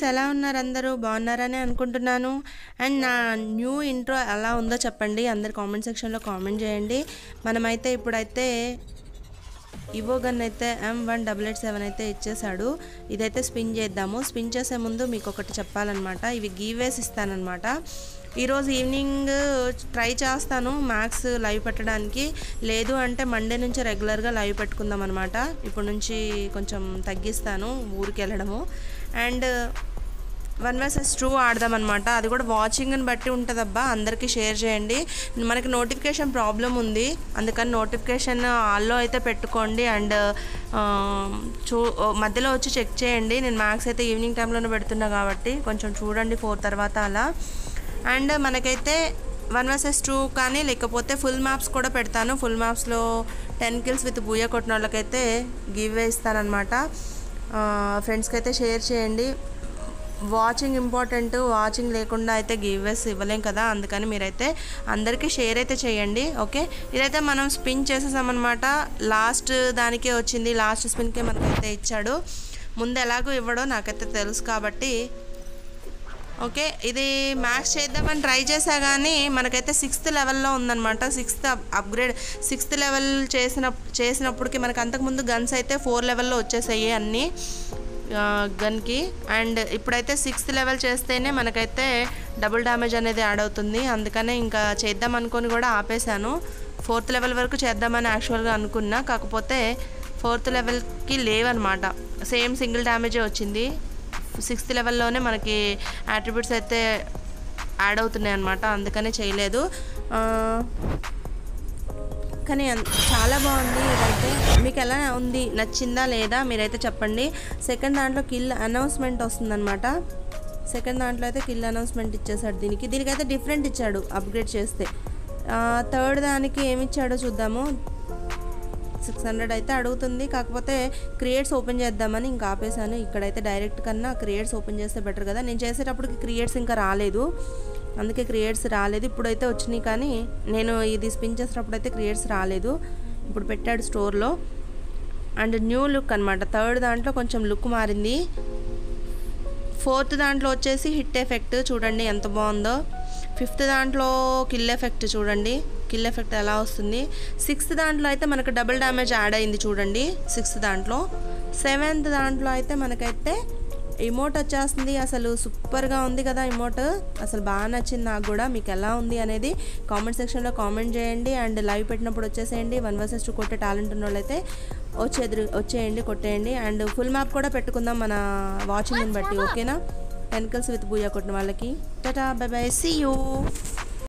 ఎలా ఉన్నారు అందరూ బాగున్నారని అనుకుంటున్నాను అండ్ నా న్యూ ఇంట్రో ఎలా ఉందో చెప్పండి అందరు కామెంట్ సెక్షన్లో కామెంట్ చేయండి మనమైతే ఇప్పుడైతే ఇవో గన్ అయితే M one double eight seven అయితే ఇచ్చేసాడు ఇదైతే స్పిన్ చేద్దాము స్పిన్ చేసే ముందు మీకు ఒకటి చెప్పాలన్నమాట ఇవి గీవేస్ ఇస్తానన్నమాట ఈరోజు ఈవినింగ్ ట్రై చేస్తాను మ్యాథ్స్ లైవ్ పెట్టడానికి లేదు అంటే మండే నుంచి రెగ్యులర్గా లైవ్ పెట్టుకుందాం అనమాట ఇప్పుడు నుంచి కొంచెం తగ్గిస్తాను ఊరికి వెళ్ళడము అండ్ వన్ వర్సెస్ టూ ఆడదాం అనమాట అది కూడా వాచింగ్ని బట్టి ఉంటుందబ్బా అందరికీ షేర్ చేయండి మనకి నోటిఫికేషన్ ప్రాబ్లం ఉంది అందుకని నోటిఫికేషన్ ఆల్లో అయితే పెట్టుకోండి అండ్ చూ మధ్యలో వచ్చి చెక్ చేయండి నేను మ్యాథ్స్ అయితే ఈవినింగ్ టైంలోనే పెడుతున్నా కాబట్టి కొంచెం చూడండి ఫోర్ తర్వాత అలా అండ్ మనకైతే వన్ వర్సెస్ టూ కానీ లేకపోతే ఫుల్ మ్యాప్స్ కూడా పెడతాను ఫుల్ మ్యాప్స్లో టెన్ కిల్స్ విత్ బూయ కొట్టిన వాళ్ళకైతే గివ్ వే ఇస్తానమాట ఫ్రెండ్స్కి అయితే షేర్ చేయండి వాచింగ్ ఇంపార్టెంట్ వాచింగ్ లేకుండా అయితే గివ్వేస్ ఇవ్వలేం కదా అందుకని మీరైతే అందరికీ షేర్ అయితే చేయండి ఓకే ఇదైతే మనం స్పిన్ చేసేసామన్నమాట లాస్ట్ దానికే వచ్చింది లాస్ట్ స్పిన్కే మనకైతే ఇచ్చాడు ముందు ఎలాగో ఇవ్వడో నాకైతే తెలుసు కాబట్టి ఓకే ఇది మ్యాక్స్ చేద్దామని ట్రై చేసా కానీ మనకైతే సిక్స్త్ లెవెల్లో ఉందన్నమాట సిక్స్త్ అప్గ్రేడ్ సిక్స్త్ లెవెల్ చేసిన చేసినప్పటికి మనకు అంతకుముందు గన్స్ అయితే ఫోర్ లెవెల్లో వచ్చేసాయి అన్నీ గన్కి అండ్ ఇప్పుడైతే సిక్స్త్ లెవెల్ చేస్తేనే మనకైతే డబుల్ డ్యామేజ్ అనేది యాడ్ అవుతుంది అందుకనే ఇంకా చేద్దాం అనుకొని కూడా ఆపేశాను ఫోర్త్ లెవెల్ వరకు చేద్దామని యాక్చువల్గా అనుకున్నా కాకపోతే ఫోర్త్ లెవెల్కి లేవన్నమాట సేమ్ సింగిల్ డ్యామేజే వచ్చింది సిక్స్త్ లెవెల్లోనే మనకి యాట్రిబ్యూట్స్ అయితే యాడ్ అవుతున్నాయి అనమాట అందుకనే చేయలేదు కానీ చాలా బాగుంది ఇదైతే మీకు ఎలా ఉంది నచ్చిందా లేదా మీరైతే చెప్పండి సెకండ్ దాంట్లో కిల్ అనౌన్స్మెంట్ వస్తుందన్నమాట సెకండ్ దాంట్లో అయితే కిల్ అనౌన్స్మెంట్ ఇచ్చేసాడు దీనికి దీనికైతే డిఫరెంట్ ఇచ్చాడు అప్గ్రేడ్ చేస్తే థర్డ్ దానికి ఏమి ఇచ్చాడో చూద్దాము సిక్స్ హండ్రెడ్ అయితే అడుగుతుంది కాకపోతే క్రియేట్స్ ఓపెన్ చేద్దామని ఇంకా ఆపేసాను ఇక్కడైతే డైరెక్ట్ కన్నా క్రియేట్స్ ఓపెన్ చేస్తే బెటర్ కదా నేను చేసేటప్పటికి క్రియేట్స్ ఇంకా రాలేదు అందుకే క్రియేట్స్ రాలేదు ఇప్పుడైతే వచ్చినాయి కానీ నేను ఇది స్పిన్ చేసినప్పుడు అయితే క్రియేట్స్ రాలేదు ఇప్పుడు పెట్టాడు స్టోర్లో అండ్ న్యూ లుక్ అనమాట థర్డ్ దాంట్లో కొంచెం లుక్ మారింది ఫోర్త్ దాంట్లో వచ్చేసి హిట్ ఎఫెక్ట్ చూడండి ఎంత బాగుందో ఫిఫ్త్ దాంట్లో కిల్ ఎఫెక్ట్ చూడండి కిల్ ఎఫెక్ట్ ఎలా వస్తుంది సిక్స్త్ దాంట్లో అయితే మనకు డబుల్ డ్యామేజ్ యాడ్ అయింది చూడండి సిక్స్త్ దాంట్లో సెవెంత్ దాంట్లో అయితే మనకైతే ఇమోట్ వచ్చేస్తుంది అసలు సూపర్గా ఉంది కదా ఇమోట్ అసలు బాగా నచ్చింది నాకు కూడా మీకు ఎలా ఉంది అనేది కామెంట్ సెక్షన్లో కామెంట్ చేయండి అండ్ లైవ్ పెట్టినప్పుడు వచ్చేసేయండి వన్ వర్సెస్ టూ కొట్టే టాలెంట్ ఉన్న వాళ్ళైతే వచ్చేది వచ్చేయండి కొట్టేయండి అండ్ ఫుల్ మ్యాప్ కూడా పెట్టుకుందాం మన వాచింగ్ని బట్టి ఓకేనా టెన్కల్స్ విత్ బూయా కొట్టిన వాళ్ళకి టటా బై బై సీ యూ